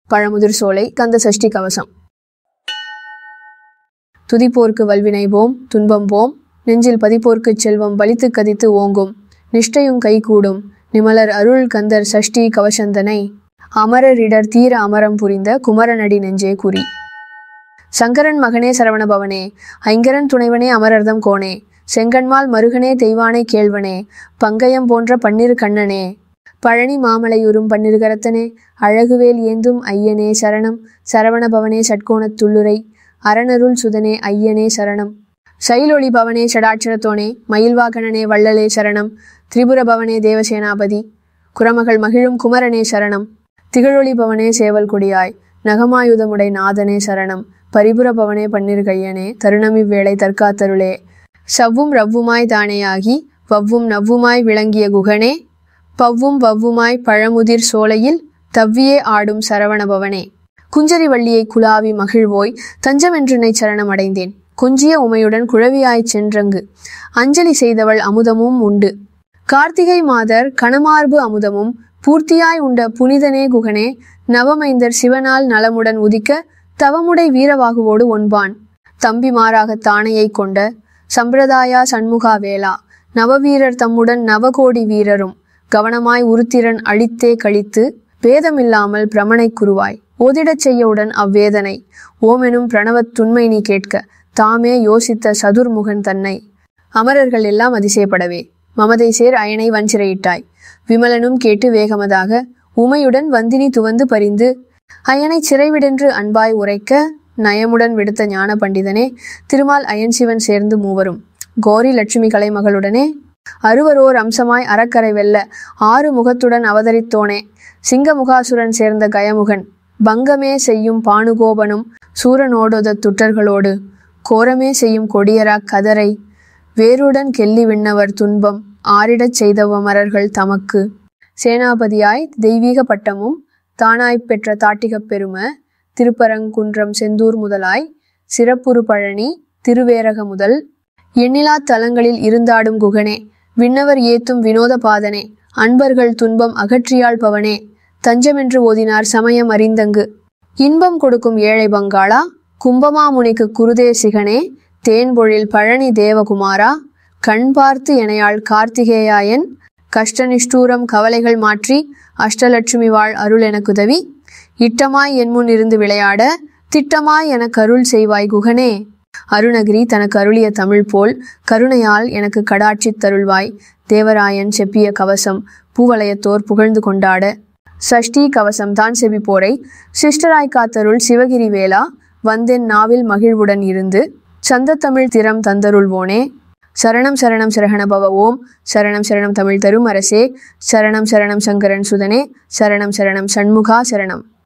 பழமுதிர் சோலை கந்த சஷ்டி கவசம் துதிப்போர்க்கு வல்வினை போம் துன்பம் போம் நெஞ்சில் பதிப்போர்க்குச் செல்வம் வலித்து கதித்து ஓங்கும் நிஷ்டையும் கைகூடும் நிமலர் அருள் கந்தர் சஷ்டி கவசந்தனை அமரரிடர் தீர அமரம் புரிந்த குமரனடி நெஞ்சே குறி சங்கரன் மகனே சரவணபவனே ஐங்கரன் துணைவனே அமரர்தம் கோணே செங்கன்மால் மருகனே தெய்வானை கேள்வனே பங்கயம் போன்ற பன்னிரு கண்ணனே பழனி மாமலையுறும் பன்னிருகரத்தனே அழகுவேல் ஏந்தும் ஐயனே சரணம் சரவணபவனே சட்கோணத் துள்ளுரை அரணருள் சுதனே ஐயனே சரணம் சைலொளி பவனே ஷடாட்சரத்தோனே மயில்வாகனனே வள்ளலே சரணம் திரிபுர பவனே தேவசேனாபதி குரமகள் மகிழும் குமரனே சரணம் திகழொளி பவனே சேவல் கொடியாய் நகமாயுதமுடை நாதனே சரணம் பரிபுர பவனே பன்னிரு கையனே தருணமிவ்வேளை தற்காத்தருளே சவ்வும் ரவ்வுமாய் தானேயாகி வவ்வும் நவ்வுமாய் விளங்கிய குகனே பவ்வும் வவ்வுமாய் பழமுதிர் சோலையில் தவ்வியே ஆடும் சரவணபவனே குஞ்சரி வள்ளியை குலாவி மகிழ்வோய் தஞ்சமென்றினை சரணம் அடைந்தேன் குஞ்சிய உமையுடன் குழவியாய்ச் சென்றங்கு அஞ்சலி செய்தவள் அமுதமும் உண்டு கார்த்திகை மாதர் கணமார்பு அமுதமும் பூர்த்தியாய் உண்ட புனிதனே குகனே நவமைந்தர் சிவனால் நலமுடன் உதிக்க தவமுடை வீரவாகுவோடு ஒன்பான் தம்பிமாராக தானையை கொண்ட சம்பிரதாயா சண்முகா வேளா நவவீரர் தம்முடன் நவகோடி வீரரும் கவனமாய் உருத்திரன் அழித்தே கழித்து வேதமில்லாமல் பிரமனை குருவாய் ஓதிடச் செய்யவுடன் அவ்வேதனை ஓமெனும் பிரணவத் துண்மை நீ கேட்க தாமே யோசித்த சதுர்முகன் தன்னை அமரர்கள் எல்லாம் அதிசயப்படவே மமதை சேர் அயனை வஞ்சிரையிட்டாய் விமலனும் கேட்டு வேகமதாக உமையுடன் வந்தினி துவந்து பரிந்து அயனை சிறைவிடென்று அன்பாய் உரைக்க நயமுடன் விடுத்த ஞான பண்டிதனே திருமால் அயன் சிவன் சேர்ந்து மூவரும் கோரி லட்சுமி கலைமகளுடனே அறுவரோர் அம்சமாய் அறக்கரை வெல்ல ஆறு முகத்துடன் அவதரித்தோனே சிங்கமுகாசுரன் சேர்ந்த கயமுகன் பங்கமே செய்யும் பானுகோபனும் சூரனோடொத துட்டர்களோடு கோரமே செய்யும் கொடியரா கதரை வேருடன் கெல்லி விண்ணவர் துன்பம் ஆரிடச் செய்தவமரர்கள் தமக்கு சேனாபதியாய் தெய்வீக பட்டமும் தானாய்ப் பெற்ற தாட்டிகப் பெரும திருப்பரங்குன்றம் செந்தூர் முதலாய் சிறப்புறு பழனி திருவேரக முதல் எண்ணிலா தலங்களில் இருந்தாடும் குகனே விண்ணவர் ஏத்தும் வினோத பாதனே அன்பர்கள் துன்பம் அகற்றியாள் பவனே தஞ்சமென்று ஓதினார் சமயம் அறிந்தங்கு இன்பம் கொடுக்கும் ஏழை பங்காளா கும்பமாமுனிக்கு குருதே சிகனே தேன்பொழில் பழனி தேவகுமாரா கண் பார்த்து எனையாள் கார்த்திகேயாயன் கஷ்டநிஷ்டூரம் கவலைகள் மாற்றி அஷ்டலட்சுமி வாழ் அருள் எனக்குதவி இட்டமாய் என் முன் இருந்து விளையாட திட்டமாய் எனக்கு அருள் செய்வாய் குகனே அருணகிரி தனக்கு அருளிய தமிழ் போல் கருணையால் எனக்கு கடாட்சித் தருள்வாய் தேவராயன் செப்பிய கவசம் பூவலயத்தோர் புகழ்ந்து கொண்டாட சஷ்டி கவசம் தான் செபிப்போரை சிஷ்டராய் காத்தருள் சிவகிரி வேளா வந்தென் நாவில் மகிழ்வுடன் இருந்து சந்தத்தமிழ் திறம் தந்தருள்வோனே சரணம் சரணம் சரஹண பவ ஓம் சரணம் சரணம் தமிழ் தரும் அரசே சரணம் சரணம் சங்கரன் சுதனே சரணம் சரணம் சண்முகா சரணம்